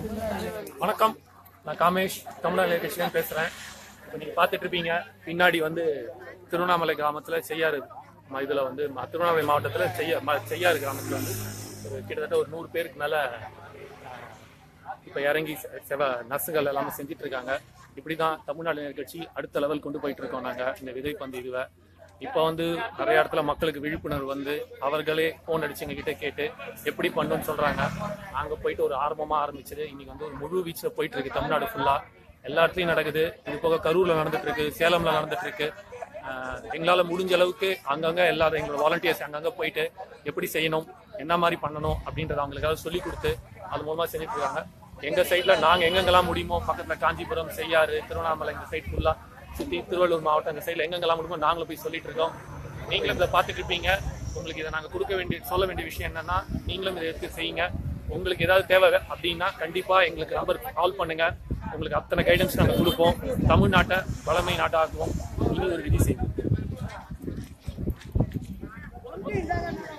வணக்கம் நான் காமேஷ் தமிழ்நாடு கட்சியிலேருந்து பேசுகிறேன் இப்போ நீங்கள் பார்த்துட்டு இருப்பீங்க பின்னாடி வந்து திருவண்ணாமலை கிராமத்தில் செய்யாறு ம- இதுல வந்து ம- திருவண்ணாமலை மாவட்டத்தில் செய்ய ம- செய்யாறு கிராமத்தில் வந்து ஒரு கிட்டத்தட்ட ஒரு நூறு பேருக்கு மேலே இப்போ இறங்கி செ- செவ நர்ஸுகள் எல்லாமே செஞ்சுட்டு இருக்காங்க இப்படி தான் தமிழ்நாடு கட்சி அடுத்த லெவல் கொண்டு போயிட்டு இருக்கோம் நாங்கள் இந்த விதைப்பந்து இதுவை இப்போ வந்து நிறைய இடத்துல மக்களுக்கு விழிப்புணர்வு வந்து அவர்களே ஃபோன் அடிச்சு எங்க கிட்ட கேட்டு எப்படி பண்ணணும்னு சொல்றாங்க அங்க போயிட்டு ஒரு ஆரம்பமா ஆரம்பிச்சது இன்னைக்கு வந்து ஒரு முழு வீச்சுல போயிட்டு இருக்கு தமிழ்நாடு ஃபுல்லா எல்லா இடத்துலயும் நடக்குது இது போக கரூர்ல நடந்துட்டு இருக்கு சேலம்ல நடந்துட்டு இருக்கு ஆஹ் எங்களால முடிஞ்ச அளவுக்கு அங்கங்க எல்லாரும் எங்களோட வாலண்டியர்ஸ் அங்கங்க போயிட்டு எப்படி செய்யணும் என்ன மாதிரி பண்ணணும் அப்படின்றத அவங்களுக்காக சொல்லி கொடுத்து அது மூலமா செஞ்சுட்டு இருக்காங்க எங்க சைட்ல நாங்க எங்கெங்கெல்லாம் முடியுமோ பக்கத்துல காஞ்சிபுரம் செய்யாறு திருவண்ணாமலை இந்த சைட் ஃபுல்லா சுத்தி திருவள்ளூர் மாவட்டம் இந்த சைட்ல எங்கெங்கெல்லாம் முடியுமோ நாங்களும் போய் சொல்லிட்டு இருக்கோம் நீங்களும் இதை பார்த்துட்டு இருப்பீங்க உங்களுக்கு இதை நாங்க கொடுக்க வேண்டிய சொல்ல வேண்டிய விஷயம் என்னன்னா நீங்களும் இதை எடுத்து செய்யுங்க உங்களுக்கு ஏதாவது தேவை அப்படின்னா கண்டிப்பா எங்களுக்கு நம்பர் கால் பண்ணுங்க உங்களுக்கு அத்தனை கைடன்ஸ் நாங்க கொடுப்போம் தமிழ்நாட்டை வளமை நாட்டாக்குவோம் இனி ஒரு விதி செய்வோம்